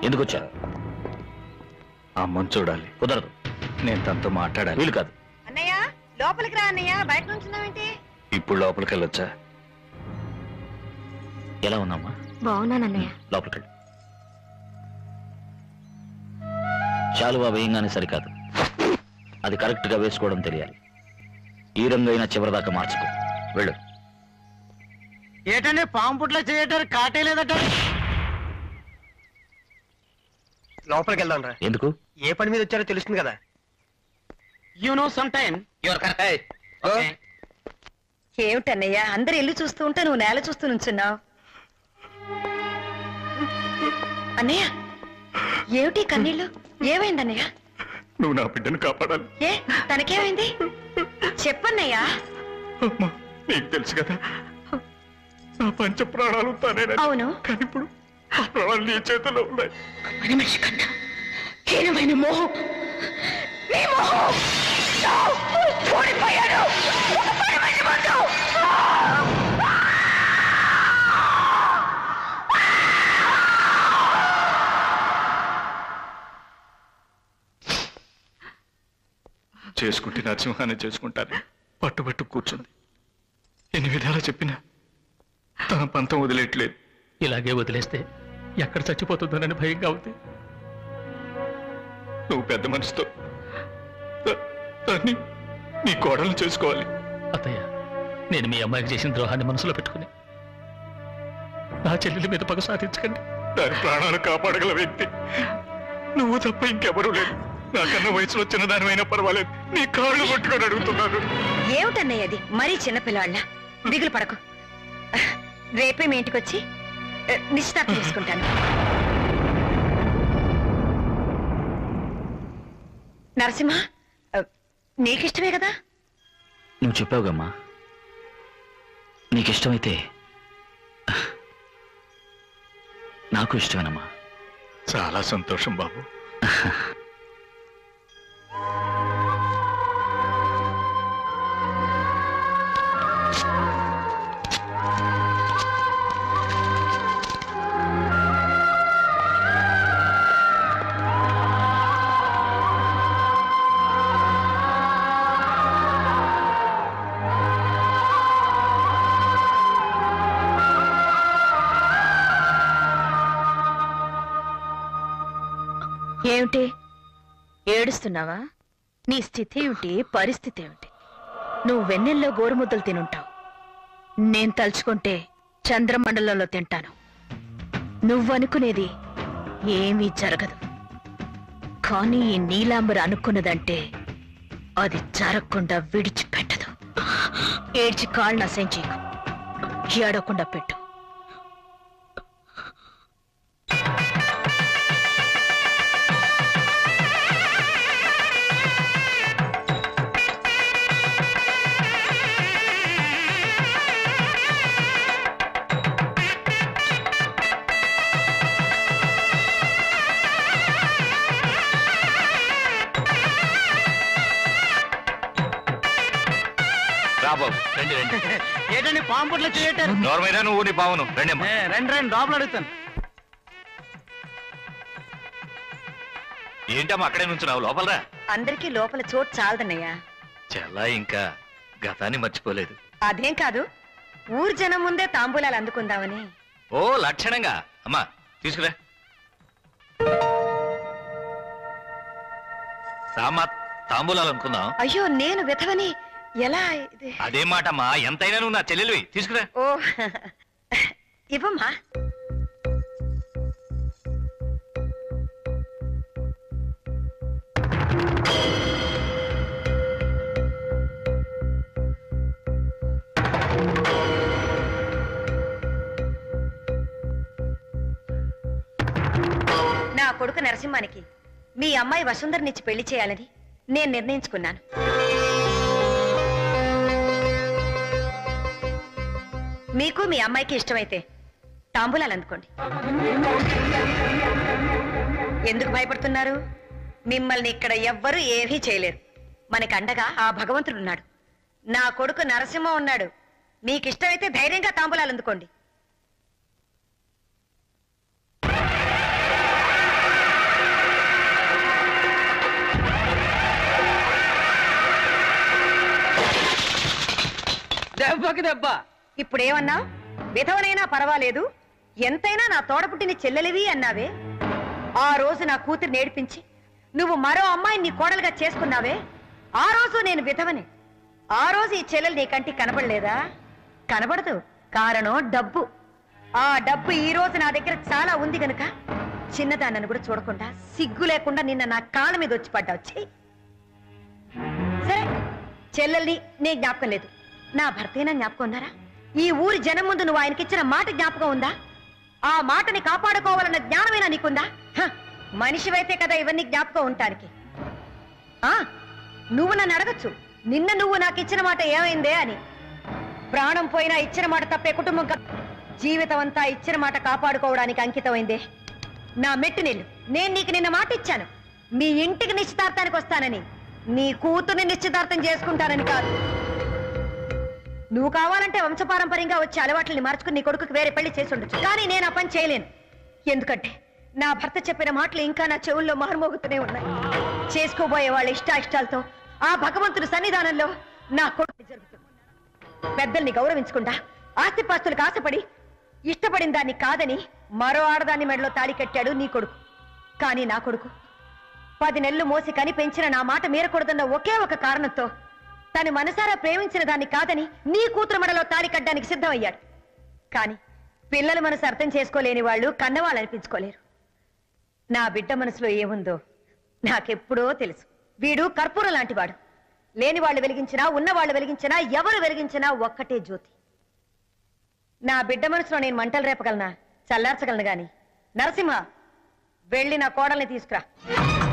ఎందుకు వచ్చారు అమ్మని చూడాలి కుదరదు నేను తనతో మాట్లాడాలి వీలు కాదు అన్నయ్య లోపలికి రా అన్నయ్య బయట నుంచున్నావేంటి ఇప్పుడు లోపలికి వెళ్ళొచ్చా ఎలా ఉన్నామ్మా బాగున్నానన్నయ్య లోపలికి వెళ్ళు శాలువా వేయంగానే సరికాదు అది కరెక్ట్ గా వేసుకోవడం తెలియాలి ఈ రంగు అయినా చివరిదాకా మార్చుకో వెళ్ళు ఏటండి పాము పుట్లో చేయటానికి కాటే లేదట లోపలికి వెళ్దాం రా ఎందుకు ఏ పని మీద వచ్చారో తెలుస్తుంది కదా you know some time your correct ఏమిటన్నయ్య అందరు ఇల్లు చూస్తూ ఉంటే నువ్వు నేల చూస్తూ నుంచున్నావు అన్నయ్య ఏమిటి కన్నీళ్ళు ఏమైంది అన్నయ్య నువ్వు నా బిడ్డను కాపాడాలి ఏ తనకేమైంది చెప్పన్నయ్యా అమ్మా నీకు తెలుసు కదా నా పంచ ప్రాణాలు తానేనని అవును కానీ ఇప్పుడు ఆ ప్రాణాలు నీ చేతిలో ఉన్నాయి మన మనిషి కన్నా హీనమైన మోహం నీ మోహం ఓడిపోయాడు ఒక పని మనిషి ముందు. చేసుకుంటే నరసింహాన్ని చేసుకుంటాను పట్టుబట్టు కూర్చుంది ఎన్ని విధాలా చెప్పినా తన పంతం వదిలేట్లేదు ఇలాగే వదిలేస్తే ఎక్కడ చచ్చిపోతుందోనని భయంగా ఉంది నువ్వు పెద్ద మనసుతో దా- దాన్ని నీ కోడలు చేసుకోవాలి అత్తయ్య నేను మీ అమ్మాయికి చేసిన ద్రోహాన్ని మనసులో పెట్టుకుని నా చెల్లెల మీద పగ సాధించకండి దాని ప్రాణాలు కాపాడగల వ్యక్తి నువ్వు తప్ప ఇంకెవరూ లేదు నాకన్నా వయసులో చిన్నదానివైనా పర్వాలేదు నీ కాళ్ళు పట్టుకొని అడుగుతున్నాను ఏమిటన్నయ్య అది మరీ చిన్నపిల్లాళ్ళ దిగులు పడకు రేపే మీ ఇంటికి వచ్చి ఆ, నిశ్చితార్థం చేసుకుంటాను నరసింహ ఆ, నీకిష్టమే కదా నువ్వు చెప్పావుగమ్మా నీకిష్టమైతే నాకు ఇష్టమేనమ్మా చాలా సంతోషం బాబు ఏమిటి ఏడుస్తున్నావా నీ స్థితి ఏమిటి పరిస్థితి ఏమిటి నువ్వు వెన్నెల్లో గోరుముద్దలు తినుంటావు నేను తలుచుకుంటే చంద్రమండలంలో తింటాను నువ్వనుకునేది ఏమీ జరగదు కానీ ఈ నీలాంబర అనుకున్నదంటే అది జరగకుండా విడిచిపెట్టదు ఏడ్చి కాళ్ళు నశం చేయకు ఏడవకుండా పెట్టు రాబాబు రండి రండి ఏటండి పాము పుట్లో చేయటారు నోర్మైనా నువ్వు నీ బావును రండి అమ్మా రండి రండి లోపల అడుగుతాను ఏంటమ్మా అక్కడే నుంచున్నావు లోపలరా అందరికీ లోపల చోటు చాలదన్నయ్య చాలా ఇంకా గతాన్ని మర్చిపోలేదు అదేం కాదు ఊరు జనం ముందే తాంబూలాలు అందుకుందామని ఓ లక్షణంగా అమ్మా తీసుకురా రామా తాంబూలాలు అనుకుందాం అయ్యో నేను విధవని ఎలా ఇది అదే మాటమ్మా ఎంతైనా నువ్వు నా చెల్లెలివి తీసుకురా ఓ ఇవ్వమ్మా నా కొడుకు నరసింహానికి మీ అమ్మాయి వసుంధరనిచ్చి పెళ్లి చేయాలని నేను నిర్ణయించుకున్నాను మీకు మీ అమ్మాయికి ఇష్టమైతే తాంబూలాలు అందుకోండి ఎందుకు భయపడుతున్నారు మిమ్మల్ని ఇక్కడ ఎవ్వరూ ఏమీ చేయలేరు మనకి అండగా ఆ భగవంతుడు ఉన్నాడు నా కొడుకు నరసింహ ఉన్నాడు మీకు ఇష్టమైతే ధైర్యంగా తాంబూలాలు అందుకోండి దెబ్బకి దెబ్బ ఇప్పుడేమన్నా విధవనైనా పర్వాలేదు ఎంతైనా నా తోడపుట్టిన చెల్లెలివి అన్నావే ఆ రోజు నా కూతురు నేర్పించి నువ్వు మరో అమ్మాయిని నీ కోడలుగా చేసుకున్నావే ఆ రోజు నేను విధవని ఆ రోజు ఈ చెల్లెలు నీ కంటికి కనబడలేదా కనబడదు కారణం డబ్బు ఆ డబ్బు ఈ రోజు నా దగ్గర చాలా ఉంది గనుక చిన్నదాన్నను కూడా చూడకుండా సిగ్గు లేకుండా నిన్న నా కాళ్ళ మీద వచ్చి పడ్డావు చెయ్యి సరే చెల్లెల్ని నీ జ్ఞాపకం లేదు నా భర్తేనా జ్ఞాపకం ఉన్నారా ఈ ఊరి జనం ముందు నువ్వు ఆయనకిచ్చిన మాట జ్ఞాపకం ఉందా ఆ మాటని కాపాడుకోవాలన్న జ్ఞానమైనా నీకుందా హ, మనిషివైతే కదా ఇవన్నీ జ్ఞాపకం ఉంటానికి ఆ నువ్వు నన్ను అడగచ్చు నిన్న నువ్వు నాకు ఇచ్చిన మాట ఏమైందే అని ప్రాణం పోయినా ఇచ్చిన మాట తప్పే కుటుంబం కా- జీవితం అంతా ఇచ్చిన మాట కాపాడుకోవడానికి అంకితమైందే నా మెట్టు నీళ్ళు నేను నీకు నిన్న మాట ఇచ్చాను మీ ఇంటికి నిశ్చితార్థానికి వస్తానని నీ కూతుర్ని నిశ్చితార్థం చేసుకుంటానని కాదు నువ్వు కావాలంటే వంశపారంపర్యంగా వచ్చే అలవాట్లని మార్చుకుని నీ కొడుకుకి వేరే పెళ్లి చేసి ఉండొచ్చు కానీ నేను ఆ పని చేయలేను ఎందుకంటే నా భర్త చెప్పిన మాటలు ఇంకా నా చెవుల్లో మారుమోగుతూనే ఉన్నాయి చేసుకోబోయే వాళ్ళ ఇష్టాయిష్టాలతో ఆ భగవంతుడి సన్నిధానంలో నా కొడుకు జరుగుతుంది పెద్దల్ని గౌరవించకుండా ఆస్తిపాస్తులకు ఆశపడి ఇష్టపడిన దాన్ని కాదని మరో ఆడదాన్ని మెడలో తాళి కట్టాడు నీ కొడుకు కానీ నా కొడుకు పది నెలలు మోసి కని పెంచిన నా మాట మీరకూడదన్న ఒకే ఒక కారణంతో తను మనసారా ప్రేమించిన దాన్ని కాదని నీ కూతురు మెడలో తాళి కట్టడానికి సిద్ధమయ్యాడు కానీ పిల్లల మనసు అర్థం చేసుకోలేని వాళ్ళు కన్నవాళ్ళు అనిపించుకోలేరు నా బిడ్డ మనసులో ఏముందో నాకెప్పుడో తెలుసు వీడు కర్పూరం లాంటివాడు లేని వాళ్ళు వెలిగించినా ఉన్న వాళ్ళు వెలిగించినా ఎవరు వెలిగించినా ఒక్కటే జ్యోతి నా బిడ్డ మనసులో నేను మంటలు రేపగలనా చల్లార్చగలను గాని నరసింహ వెళ్ళి నా కోడల్ని తీసుకురా